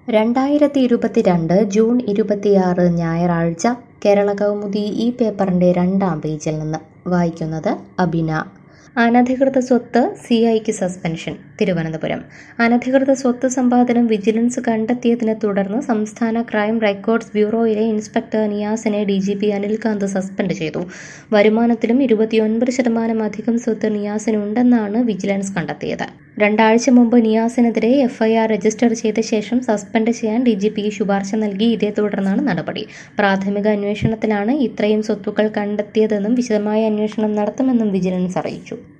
രണ്ടായിരത്തി ഇരുപത്തിരണ്ട് ജൂൺ ഇരുപത്തിയാറ് ഞായറാഴ്ച കേരള കൗമുദി ഈ പേപ്പറിൻ്റെ രണ്ടാം പേജിൽ നിന്ന് വായിക്കുന്നത് അബിന അനധികൃത സ്വത്ത് സി ഐക്ക് സസ്പെൻഷൻ തിരുവനന്തപുരം അനധികൃത സ്വത്ത് സമ്പാദനം വിജിലൻസ് കണ്ടെത്തിയതിനെ തുടർന്ന് സംസ്ഥാന ക്രൈം റെക്കോർഡ്സ് ബ്യൂറോയിലെ ഇൻസ്പെക്ടർ നിയാസിനെ D G P Anilkant suspend ചെയ്തു വരുമാനത്തിലും ഇരുപത്തിയൊൻപത് ശതമാനം അധികം സ്വത്ത് നിയാസിനുണ്ടെന്നാണ് വിജിലൻസ് കണ്ടെത്തിയത് രണ്ടാഴ്ച മുമ്പ് നിയാസിനെതിരെ എഫ്ഐആർ രജിസ്റ്റർ ചെയ്ത ശേഷം സസ്പെൻഡ് ചെയ്യാൻ ഡി ജി പിക്ക് ശുപാർശ നൽകി ഇതേ തുടർന്നാണ് നടപടി പ്രാഥമിക അന്വേഷണത്തിലാണ് ഇത്രയും സ്വത്തുക്കൾ കണ്ടെത്തിയതെന്നും വിശദമായ അന്വേഷണം നടത്തുമെന്നും വിജിലൻസ് അറിയിച്ചു